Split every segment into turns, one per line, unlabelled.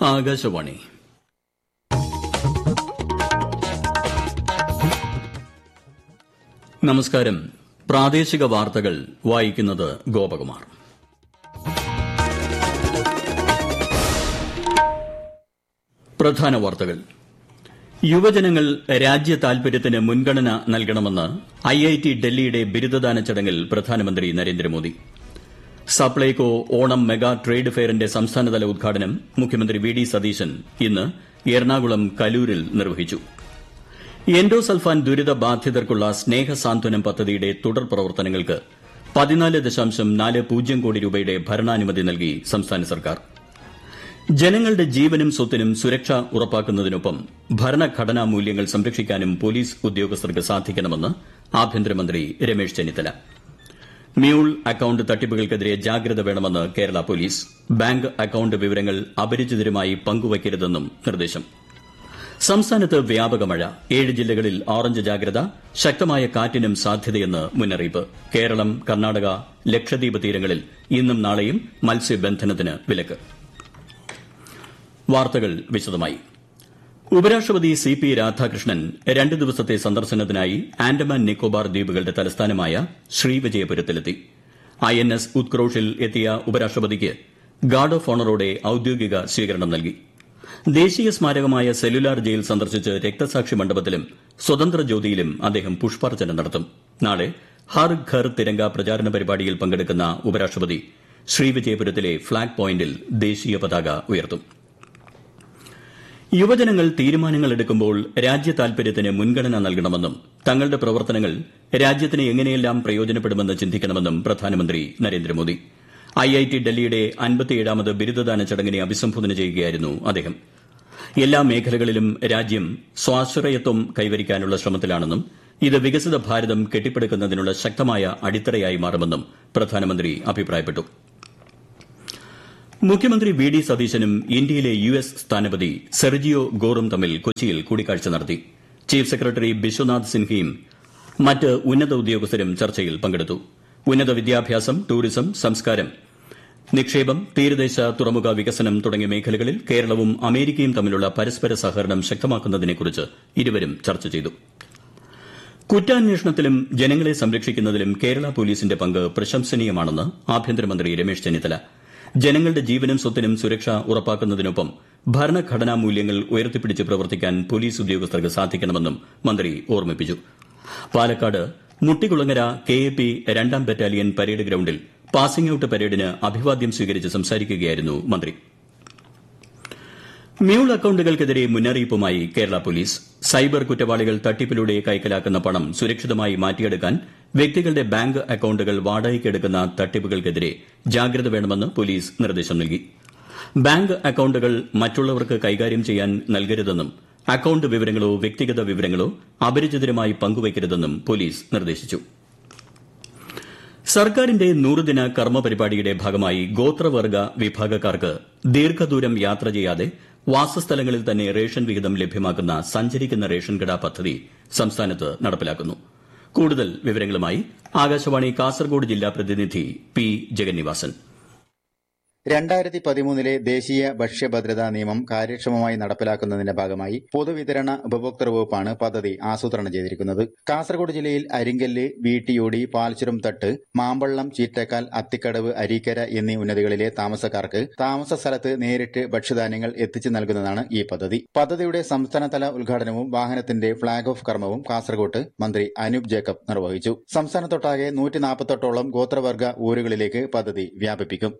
ആകാശവാണി നമസ്കാരം പ്രാദേശിക വാർത്തകൾ വായിക്കുന്നത് ഗോപകുമാർ പ്രധാന വാർത്തകൾ യുവജനങ്ങൾ രാജ്യ താൽപര്യത്തിന് മുൻഗണന നൽകണമെന്ന് ഐഐടി ഡൽഹിയുടെ ബിരുദദാന ചടങ്ങിൽ പ്രധാനമന്ത്രി നരേന്ദ്രമോദി സപ്ലൈകോ ഓണം മെഗാ ട്രേഡ് ഫെയറിന്റെ സംസ്ഥാനതല ഉദ്ഘാടനം മുഖ്യമന്ത്രി വി ഡി സതീശൻ ഇന്ന് എറണാകുളം കലൂരിൽ നിർവഹിച്ചു എൻഡോസൾഫാൻ ദുരിത ബാധിതർക്കുള്ള സ്നേഹസാന്ത്വനം പദ്ധതിയുടെ തുടർ പ്രവർത്തനങ്ങൾക്ക് പതിനാല് ദശാംശം നാല് പൂജ്യം കോടി രൂപയുടെ ഭരണാനുമതി നൽകി സംസ്ഥാന സർക്കാർ ജനങ്ങളുടെ ജീവനും സ്വത്തിനും സുരക്ഷ ഉറപ്പാക്കുന്നതിനൊപ്പം ഭരണഘടനാ മൂല്യങ്ങൾ സംരക്ഷിക്കാനും പോലീസ് ഉദ്യോഗസ്ഥർക്ക് സാധിക്കണമെന്ന് ആഭ്യന്തരമന്ത്രി രമേശ് ചെന്നിത്തല മ്യൂൾ അക്കൌണ്ട് തട്ടിപ്പുകൾക്കെതിരെ ജാഗ്രത വേണമെന്ന് കേരള പോലീസ് ബാങ്ക് അക്കൌണ്ട് വിവരങ്ങൾ അപരിചിതരുമായി പങ്കുവയ്ക്കരുതെന്നും നിർദ്ദേശം സംസ്ഥാനത്ത് വ്യാപക മഴ ഏഴ് ജില്ലകളിൽ ഓറഞ്ച് ജാഗ്രത ശക്തമായ കാറ്റിനും സാധ്യതയെന്ന് മുന്നറിയിപ്പ് കേരളം കർണാടക ലക്ഷദ്വീപ് തീരങ്ങളിൽ ഇന്നും നാളെയും മത്സ്യബന്ധനത്തിന് വിലക്ക് വാർത്തകൾ വിശദമായി ഉപരാഷ്ട്രപതി സി പി രാധാകൃഷ്ണൻ രണ്ട് ദിവസത്തെ സന്ദർശനത്തിനായി ആൻഡമാൻ നിക്കോബാർ ദ്വീപുകളുടെ തലസ്ഥാനമായ ശ്രീവിജയപുരത്തിലെത്തി ഐ എൻ എസ് ഉത്ക്രോഷിൽ എത്തിയ ഉപരാഷ്ട്രപതിക്ക് ഗാർഡ് ഓഫ് ഓണറോടെ ഔദ്യോഗിക സ്വീകരണം നൽകി ദേശീയ സ്മാരകമായ സെല്ലുലാർ ജയിൽ സന്ദർശിച്ച് രക്തസാക്ഷി മണ്ഡപത്തിലും സ്വതന്ത്ര ജ്യോതിയിലും അദ്ദേഹം പുഷ്പാർച്ചന നടത്തും നാളെ ഹർ ഘർ തിരങ്ക പ്രചാരണ പരിപാടിയിൽ പങ്കെടുക്കുന്ന ഉപരാഷ്ട്രപതി ശ്രീവിജയപുരത്തിലെ ഫ്ളാഗ് പോയിന്റിൽ ദേശീയ പതാക ഉയർത്തും യുവജനങ്ങൾ തീരുമാനങ്ങൾ എടുക്കുമ്പോൾ രാജ്യ താൽപര്യത്തിന് മുൻഗണന നൽകണമെന്നും തങ്ങളുടെ പ്രവർത്തനങ്ങൾ രാജ്യത്തിന് എങ്ങനെയെല്ലാം പ്രയോജനപ്പെടുമെന്ന് ചിന്തിക്കണമെന്നും പ്രധാനമന്ത്രി നരേന്ദ്രമോദി ഐഐടി ഡൽഹിയുടെ അൻപത്തിയേഴാമത് ബിരുദദാന ചടങ്ങിനെ അഭിസംബോധന ചെയ്യുകയായിരുന്നു അദ്ദേഹം എല്ലാ മേഖലകളിലും രാജ്യം സ്വാശ്രയത്വം കൈവരിക്കാനുള്ള ശ്രമത്തിലാണെന്നും ഇത് വികസിത ഭാരതം കെട്ടിപ്പടുക്കുന്നതിനുള്ള ശക്തമായ അടിത്തറയായി മാറുമെന്നും പ്രധാനമന്ത്രി അഭിപ്രായപ്പെട്ടു മുഖ്യമന്ത്രി വി ഡി സതീശനും ഇന്ത്യയിലെ യു എസ് സ്ഥാനപതി സെർജിയോ ഗോറും തമ്മിൽ കൊച്ചിയിൽ കൂടിക്കാഴ്ച നടത്തി ചീഫ് സെക്രട്ടറി ബിശ്വനാഥ് സിൻഹയും മറ്റ് ഉന്നത ഉദ്യോഗസ്ഥരും ചർച്ചയിൽ പങ്കെടുത്തു ഉന്നത വിദ്യാഭ്യാസം ടൂറിസം സംസ്കാരം നിക്ഷേപം തീരദേശ തുറമുഖ വികസനം തുടങ്ങിയ മേഖലകളിൽ കേരളവും അമേരിക്കയും തമ്മിലുള്ള പരസ്പര സഹകരണം ശക്തമാക്കുന്നതിനെക്കുറിച്ച് ഇരുവരും ചർച്ച ചെയ്തു കുറ്റാന്വേഷണത്തിലും ജനങ്ങളെ സംരക്ഷിക്കുന്നതിലും കേരള പോലീസിന്റെ പങ്ക് പ്രശംസനീയമാണെന്ന് ആഭ്യന്തരമന്ത്രി രമേശ് ചെന്നിത്തല ജനങ്ങളുടെ ജീവനും സ്വത്തിനും സുരക്ഷ ഉറപ്പാക്കുന്നതിനൊപ്പം ഭരണഘടനാ മൂല്യങ്ങൾ ഉയർത്തിപ്പിടിച്ച് പ്രവർത്തിക്കാൻ പോലീസ് ഉദ്യോഗസ്ഥർക്ക് സാധിക്കണമെന്നും മന്ത്രി ഓർമ്മിപ്പിച്ചു Palakkad Muttikulangara K A P രണ്ടാം ബറ്റാലിയൻ പരേഡ് ഗ്രൌണ്ടിൽ പാസിംഗ് ഔട്ട് പരേഡിന് അഭിവാദ്യം സ്വീകരിച്ച് സംസാരിക്കുകയായിരുന്നു മന്ത്രി മ്യൂൾ അക്കൌണ്ടുകൾക്കെതിരെ മുന്നറിയിപ്പുമായി കേരള പോലീസ് സൈബർ കുറ്റവാളികൾ തട്ടിപ്പിലൂടെ കൈക്കലാക്കുന്ന പണം സുരക്ഷിതമായി മാറ്റിയെടുക്കാൻ വ്യക്തികളുടെ ബാങ്ക് അക്കൌണ്ടുകൾ വാടകയ്ക്കെടുക്കുന്ന തട്ടിപ്പുകൾക്കെതിരെ ജാഗ്രത വേണമെന്ന് പോലീസ് നിർദ്ദേശം നൽകി ബാങ്ക് അക്കൌണ്ടുകൾ മറ്റുള്ളവർക്ക് കൈകാര്യം ചെയ്യാൻ നൽകരുതെന്നും അക്കൌണ്ട് വിവരങ്ങളോ വ്യക്തിഗത വിവരങ്ങളോ അപരിചിതരുമായി പങ്കുവയ്ക്കരുതെന്നും പോലീസ് നിർദ്ദേശിച്ചു സർക്കാരിന്റെ നൂറുദിന കർമ്മ പരിപാടിയുടെ ഭാഗമായി ഗോത്രവർഗ വിഭാഗക്കാർക്ക് ദീർഘദൂരം യാത്ര ചെയ്യാതെ വാസസ്ഥലങ്ങളിൽ തന്നെ റേഷൻ വിഹിതം ലഭ്യമാക്കുന്ന സഞ്ചരിക്കുന്ന റേഷൻ കട പദ്ധതി സംസ്ഥാനത്ത് നടപ്പിലാക്കുന്നു കൂടുതൽ വിവരങ്ങളുമായി ആകാശവാണി കാസർഗോഡ് ജില്ലാ പ്രതിനിധി പി ജഗന്നിവാസൻ
രണ്ടായിരത്തി പതിമൂന്നിലെ ദേശീയ ഭക്ഷ്യഭദ്രതാ നിയമം കാര്യക്ഷമമായി നടപ്പിലാക്കുന്നതിന്റെ ഭാഗമായി പൊതുവിതരണ ഉപഭോക്തൃ വകുപ്പാണ് പദ്ധതി ആസൂത്രണം ചെയ്തിരിക്കുന്നത് കാസർഗോഡ് ജില്ലയിൽ അരിങ്കല്ല് വീട്ടിയോടി പാൽച്ചുരം തട്ട് മാമ്പള്ളം ചീറ്റക്കാൽ അത്തിക്കടവ് അരീക്കര എന്നീ ഉന്നതികളിലെ താമസക്കാർക്ക് താമസ സ്ഥലത്ത് നേരിട്ട് ഭക്ഷ്യധാന്യങ്ങൾ എത്തിച്ചു നൽകുന്നതാണ് ഈ പദ്ധതി പദ്ധതിയുടെ സംസ്ഥാനതല ഉദ്ഘാടനവും വാഹനത്തിന്റെ ഫ്ളാഗ് ഓഫ് കർമ്മവും കാസർഗോട്ട് മന്ത്രി അനൂപ് ജേക്കബ് നിർവഹിച്ചു സംസ്ഥാനത്തൊട്ടാകെ നൂറ്റി നാൽപ്പത്തെട്ടോളം ഗോത്രവർഗ ഊരുകളിലേക്ക് പദ്ധതി വ്യാപിപ്പിക്കും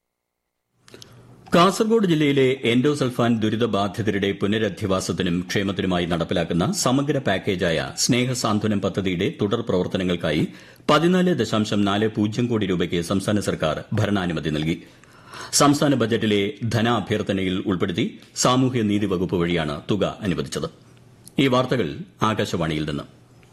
കാസർഗോഡ് ജില്ലയിലെ എൻഡോസൾഫാൻ ദുരിതബാധിതരുടെ പുനരധിവാസത്തിനും ക്ഷേമത്തിനുമായി നടപ്പിലാക്കുന്ന സമഗ്ര പാക്കേജായ സ്നേഹസാന്ത്വനം പദ്ധതിയുടെ തുടർ പ്രവർത്തനങ്ങൾക്കായി പതിനാല് ദശാംശം നാല് പൂജ്യം കോടി രൂപയ്ക്ക് സംസ്ഥാന സർക്കാർ ഭരണാനുമതി നൽകി സംസ്ഥാന ബജറ്റിലെ ധനാഭ്യർത്ഥനയിൽ ഉൾപ്പെടുത്തി സാമൂഹ്യനീതി വകുപ്പ് വഴിയാണ് തുക അനുവദിച്ചത് ഈ വാർത്തകൾ ആകാശവാണിയിൽ നിന്ന്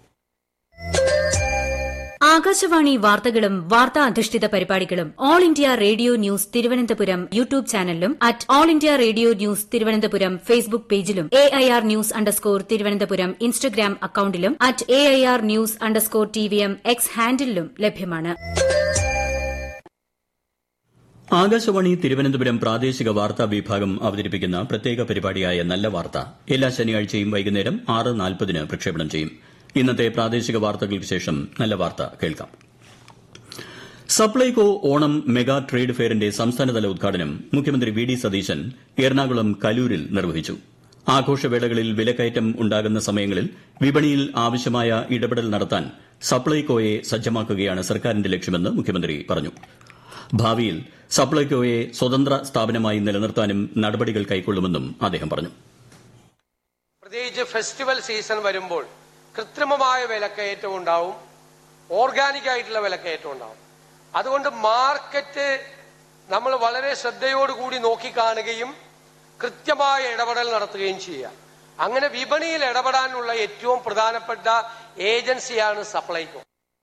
ആകാശവാണി വാർത്തകളും വാർത്താ അധിഷ്ഠിത പരിപാടികളും all India radio news Thiruvananthapuram YouTube ചാനലിലും at all India radio news Thiruvananthapuram Facebook പേജിലും A I R news underscore Thiruvananthapuram Instagram അക്കൌണ്ടിലും at A I R news underscore T V M X ഹാൻഡിലും ലഭ്യമാണ്
ആകാശവാണി തിരുവനന്തപുരം പ്രാദേശിക വാർത്താ വിഭാഗം അവതരിപ്പിക്കുന്ന പ്രത്യേക പരിപാടിയായ നല്ല വാർത്ത എല്ലാ ശനിയാഴ്ചയും വൈകുന്നേരം ആറ് നാൽപ്പതിന് പ്രക്ഷേപണം ചെയ്യും ഇന്നത്തെ പ്രാദേശിക വാർത്തകൾക്ക് ശേഷം നല്ല വാർത്ത കേൾക്കാം സപ്ലൈകോ ഓണം മെഗാ ട്രേഡ് ഫെയറിന്റെ സംസ്ഥാനതല ഉദ്ഘാടനം മുഖ്യമന്ത്രി വി ഡി സതീശൻ എറണാകുളം കലൂരിൽ നിർവഹിച്ചു ആഘോഷവേളകളിൽ വിലക്കയറ്റം ഉണ്ടാകുന്ന സമയങ്ങളിൽ വിപണിയിൽ ആവശ്യമായ ഇടപെടൽ നടത്താൻ സപ്ലൈകോയെ സജ്ജമാക്കുകയാണ് സർക്കാരിന്റെ ലക്ഷ്യമെന്ന് മുഖ്യമന്ത്രി പറഞ്ഞു ഭാവിയിൽ സപ്ലൈകോയെ സ്വതന്ത്ര സ്ഥാപനമായി നിലനിർത്താനും നടപടികൾ കൈക്കൊള്ളുമെന്നും അദ്ദേഹം പറഞ്ഞു
പ്രത്യേകിച്ച് ഫെസ്റ്റിവൽ സീസൺ വരുമ്പോൾ കൃത്രിമമായ വിലക്കയറ്റം ഉണ്ടാവും ഓർഗാനിക് ആയിട്ടുള്ള വിലക്കയറ്റം ഉണ്ടാവും അതുകൊണ്ട് മാർക്കറ്റ് നമ്മൾ വളരെ ശ്രദ്ധയോടുകൂടി നോക്കിക്കാണുകയും കൃത്യമായ ഇടപെടൽ നടത്തുകയും ചെയ്യുക അങ്ങനെ വിപണിയിൽ ഇടപെടാനുള്ള ഏറ്റവും പ്രധാനപ്പെട്ട ഏജൻസിയാണ് സപ്ലൈകോ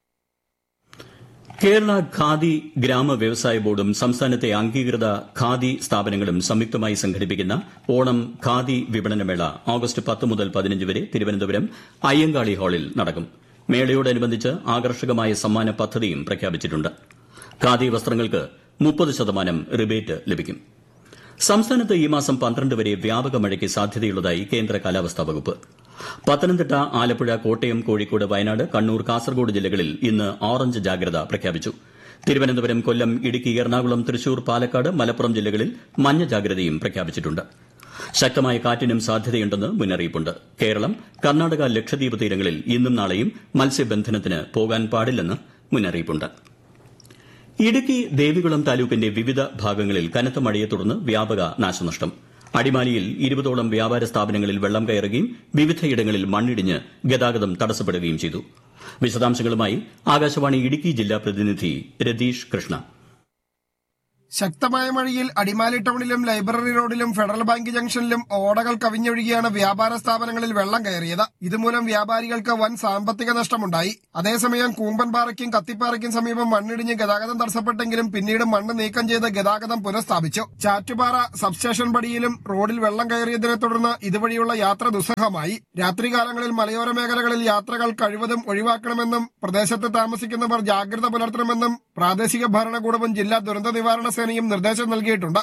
കേരള ഖാദി ഗ്രാമ വ്യവസായ ബോർഡും സംസ്ഥാനത്തെ അംഗീകൃത ഖാദി സ്ഥാപനങ്ങളും സംയുക്തമായി സംഘടിപ്പിക്കുന്ന ഓണം ഖാദി വിപണനമേള ഓഗസ്റ്റ് പത്ത് മുതൽ പതിനഞ്ച് വരെ തിരുവനന്തപുരം അയ്യങ്കാളി ഹാളിൽ നടക്കും മേളയോടനുബന്ധിച്ച് ആകർഷകമായ സമ്മാന പദ്ധതിയും പ്രഖ്യാപിച്ചിട്ടുണ്ട് ഖാദി വസ്ത്രങ്ങൾക്ക് മുപ്പത് ശതമാനം റിബേറ്റ് ലഭിക്കും സംസ്ഥാനത്ത് ഈ മാസം പന്ത്രണ്ട് വരെ വ്യാപക മഴയ്ക്ക് സാധ്യതയുള്ളതായി കേന്ദ്ര കാലാവസ്ഥാ വകുപ്പ് പത്തനംതിട്ട ആലപ്പുഴ കോട്ടയം കോഴിക്കോട് വയനാട് കണ്ണൂർ കാസർഗോഡ് ജില്ലകളിൽ ഇന്ന് ഓറഞ്ച് ജാഗ്രത പ്രഖ്യാപിച്ചു തിരുവനന്തപുരം കൊല്ലം ഇടുക്കി എറണാകുളം തൃശൂർ പാലക്കാട് മലപ്പുറം ജില്ലകളിൽ മഞ്ഞ ജാഗ്രതയും പ്രഖ്യാപിച്ചിട്ടുണ്ട് ശക്തമായ കാറ്റിനും സാധ്യതയുണ്ടെന്ന് മുന്നറിയിപ്പുണ്ട് കേരളം കർണാടക ലക്ഷദ്വീപ് തീരങ്ങളിൽ ഇന്നും നാളെയും മത്സ്യബന്ധനത്തിന് പോകാൻ പാടില്ലെന്ന് മുന്നറിയിപ്പുണ്ട് ഇടുക്കി ദേവികുളം താലൂക്കിന്റെ വിവിധ ഭാഗങ്ങളിൽ കനത്ത മഴയെ തുടർന്ന് വ്യാപക നാശനഷ്ടം അടിമാലിയിൽ ഇരുപതോളം വ്യാപാര സ്ഥാപനങ്ങളിൽ വെള്ളം കയറുകയും വിവിധയിടങ്ങളിൽ മണ്ണിടിഞ്ഞ് ഗതാഗതം തടസ്സപ്പെടുകയും ചെയ്തു വിശദാംശങ്ങളുമായി ആകാശവാണി ഇടുക്കി ജില്ലാ പ്രതിനിധി രതീഷ് കൃഷ്ണ
ശക്തമായ മഴയിൽ അടിമാലി ടൗണിലും ലൈബ്രറി റോഡിലും ഫെഡറൽ ബാങ്ക് ജംഗ്ഷനിലും ഓടകൾ കവിഞ്ഞൊഴുകിയാണ് വ്യാപാര സ്ഥാപനങ്ങളിൽ വെള്ളം കയറിയത് ഇതുമൂലം വ്യാപാരികൾക്ക് വൻ സാമ്പത്തിക നഷ്ടമുണ്ടായി അതേസമയം കൂമ്പൻപാറയ്ക്കും കത്തിപ്പാറയ്ക്കും സമീപം മണ്ണിടിഞ്ഞ് ഗതാഗതം തടസ്സപ്പെട്ടെങ്കിലും പിന്നീട് മണ്ണ് നീക്കം ചെയ്ത് ഗതാഗതം പുനഃസ്ഥാപിച്ചു ചാറ്റുപാറ സബ്സ്റ്റേഷൻ പടിയിലും റോഡിൽ വെള്ളം കയറിയതിനെ തുടർന്ന് ഇതുവഴിയുള്ള യാത്ര ദുസ്സഹമായി രാത്രികാലങ്ങളിൽ മലയോര മേഖലകളിൽ യാത്രകൾ കഴിവതും ഒഴിവാക്കണമെന്നും പ്രദേശത്ത് താമസിക്കുന്നവർ ജാഗ്രത പുലർത്തണമെന്നും പ്രാദേശിക ഭരണകൂടവും ജില്ലാ ദുരന്ത നിവാരണ സേനയും നിർദ്ദേശം നൽകിയിട്ടുണ്ട്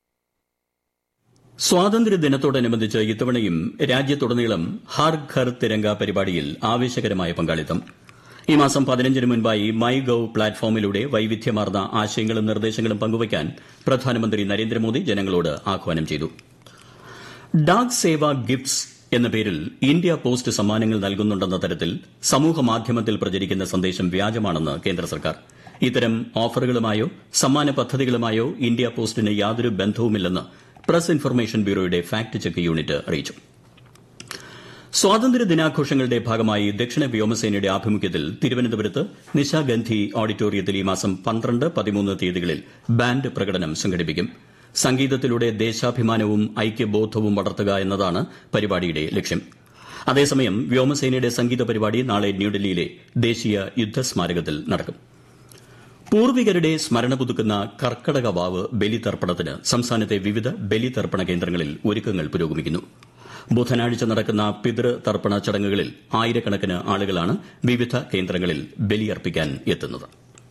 സ്വാതന്ത്ര്യദിനത്തോടനുബന്ധിച്ച് ഇത്തവണയും രാജ്യത്തുടനീളം ഹർ ഘർ തിരങ്ക പരിപാടിയിൽ ആവേശകരമായ പങ്കാളിത്തം ഈ മാസം പതിനഞ്ചിന് മുൻപായി മൈ ഗവ് പ്ലാറ്റ്ഫോമിലൂടെ വൈവിധ്യമാർന്ന ആശയങ്ങളും നിർദ്ദേശങ്ങളും പങ്കുവയ്ക്കാൻ പ്രധാനമന്ത്രി നരേന്ദ്രമോദി ജനങ്ങളോട് ആഹ്വാനം ചെയ്തു ഡാക് സേവ ഗിഫ്റ്റ്സ് എന്ന പേരിൽ ഇന്ത്യ പോസ്റ്റ് സമ്മാനങ്ങൾ നൽകുന്നുണ്ടെന്ന തരത്തിൽ സമൂഹമാധ്യമത്തിൽ പ്രചരിക്കുന്ന സന്ദേശം വ്യാജമാണെന്ന് കേന്ദ്ര സർക്കാർ ഇത്തരം ഓഫറുകളുമായോ സമ്മാന പദ്ധതികളുമായോ ഇന്ത്യ പോസ്റ്റിന് യാതൊരു ബന്ധവുമില്ലെന്ന് പ്രസ് ഇൻഫർമേഷൻ ബ്യൂറോയുടെ ഫാക്ട് ചെക്ക് യൂണിറ്റ് അറിയിച്ചു സ്വാതന്ത്ര്യ ദിനാഘോഷങ്ങളുടെ ഭാഗമായി ദക്ഷിണ വ്യോമസേനയുടെ ആഭിമുഖ്യത്തിൽ തിരുവനന്തപുരത്ത് നിശാഗന്ധി ഓഡിറ്റോറിയത്തിൽ ഈ മാസം പന്ത്രണ്ട് പതിമൂന്ന് തീയതികളിൽ ബാൻഡ് പ്രകടനം സംഘടിപ്പിക്കും സംഗീതത്തിലൂടെ ദേശാഭിമാനവും ഐക്യബോധവും വളർത്തുക എന്നതാണ് പരിപാടിയുടെ ലക്ഷ്യം അതേസമയം വ്യോമസേനയുടെ സംഗീത പരിപാടി നാളെ ന്യൂഡൽഹിയിലെ ദേശീയ യുദ്ധസ്മാരകത്തിൽ നടക്കും പൂർവികരുടെ സ്മരണ പുതുക്കുന്ന കർക്കടക വാവ് ബലിതർപ്പണത്തിന് സംസ്ഥാനത്തെ വിവിധ ബലിതർപ്പണ കേന്ദ്രങ്ങളിൽ ഒരുക്കങ്ങൾ പുരോഗമിക്കുന്നു ബുധനാഴ്ച നടക്കുന്ന പിതൃതർപ്പണ ചടങ്ങുകളിൽ ആയിരക്കണക്കിന് ആളുകളാണ് വിവിധ കേന്ദ്രങ്ങളിൽ ബലിയർപ്പിക്കാൻ എത്തുന്നത്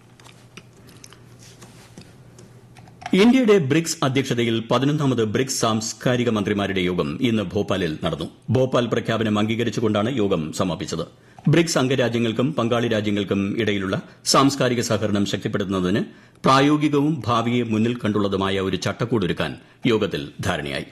ഇന്ത്യയുടെ ബ്രിക്സ് അധ്യക്ഷതയിൽ പതിനൊന്നാമത് ബ്രിക്സ് സാംസ്കാരിക മന്ത്രിമാരുടെ യോഗം ഇന്ന് ഭോപ്പാലിൽ നടന്നു ഭോപ്പാൽ പ്രഖ്യാപനം അംഗീകരിച്ചുകൊണ്ടാണ് യോഗം സമാപിച്ചത് ബ്രിക്സ് അംഗരാജ്യങ്ങൾക്കും പങ്കാളി രാജ്യങ്ങൾക്കും ഇടയിലുള്ള സാംസ്കാരിക സഹകരണം ശക്തിപ്പെടുത്തുന്നതിന് പ്രായോഗികവും ഭാവിയെ മുന്നിൽ കണ്ടുള്ളതുമായ ഒരു ചട്ടക്കൂട് ഒരുക്കാൻ യോഗത്തിൽ ധാരണയായി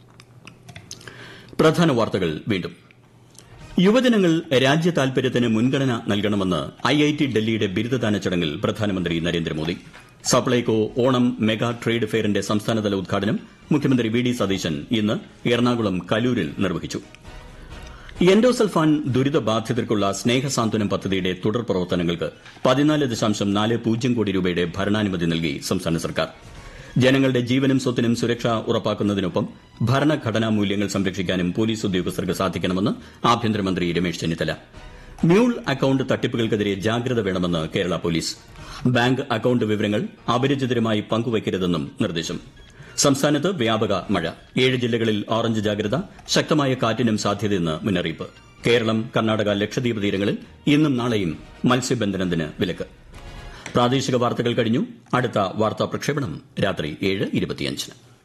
പ്രധാന വാർത്തകൾ വീണ്ടും യുവജനങ്ങൾ രാജ്യ താൽപര്യത്തിന് മുൻഗണന നൽകണമെന്ന് ഐഐടി ഡൽഹിയുടെ ബിരുദദാന ചടങ്ങിൽ പ്രധാനമന്ത്രി നരേന്ദ്രമോദി സപ്ലൈകോ ഓണം മെഗാ ട്രേഡ് ഫെയറിന്റെ സംസ്ഥാനതല ഉദ്ഘാടനം മുഖ്യമന്ത്രി വി ഡി സതീശൻ ഇന്ന് എറണാകുളം കലൂരിൽ നിർവഹിച്ചു എൻഡോസൾഫാൻ ദുരിതബാധിതർക്കുള്ള സ്നേഹസാന്ത്വനം പദ്ധതിയുടെ തുടർ പ്രവർത്തനങ്ങൾക്ക് പതിനാല് ദശാംശം നാല് പൂജ്യം കോടി രൂപയുടെ ഭരണാനുമതി നൽകി സംസ്ഥാന സർക്കാർ ജനങ്ങളുടെ ജീവനും സ്വത്തിനും സുരക്ഷ ഉറപ്പാക്കുന്നതിനൊപ്പം ഭരണഘടനാ മൂല്യങ്ങൾ സംരക്ഷിക്കാനും പോലീസ് ഉദ്യോഗസ്ഥർക്ക് സാധിക്കണമെന്ന് ആഭ്യന്തരമന്ത്രി രമേശ് ചെന്നിത്തല മ്യൂൾ അക്കൌണ്ട് തട്ടിപ്പുകൾക്കെതിരെ ജാഗ്രത വേണമെന്ന് കേരള പോലീസ് ബാങ്ക് അക്കൌണ്ട് വിവരങ്ങൾ അപരിചിതരുമായി പങ്കുവയ്ക്കരുതെന്നും നിർദ്ദേശം സംസ്ഥാനത്ത് വ്യാപക മഴ ഏഴ് ജില്ലകളിൽ ഓറഞ്ച് ജാഗ്രത ശക്തമായ കാറ്റിനും സാധ്യതയെന്ന് മുന്നറിയിപ്പ് കേരളം കർണാടക ലക്ഷദ്വീപ് തീരങ്ങളിൽ ഇന്നും നാളെയും മത്സ്യബന്ധനത്തിന് വിലക്ക് പ്രാദേശിക വാർത്തകൾ കഴിഞ്ഞു അടുത്ത വാർത്താ പ്രക്ഷേപണം രാത്രി ഏഴ് ഇരുപത്തിയഞ്ചിന്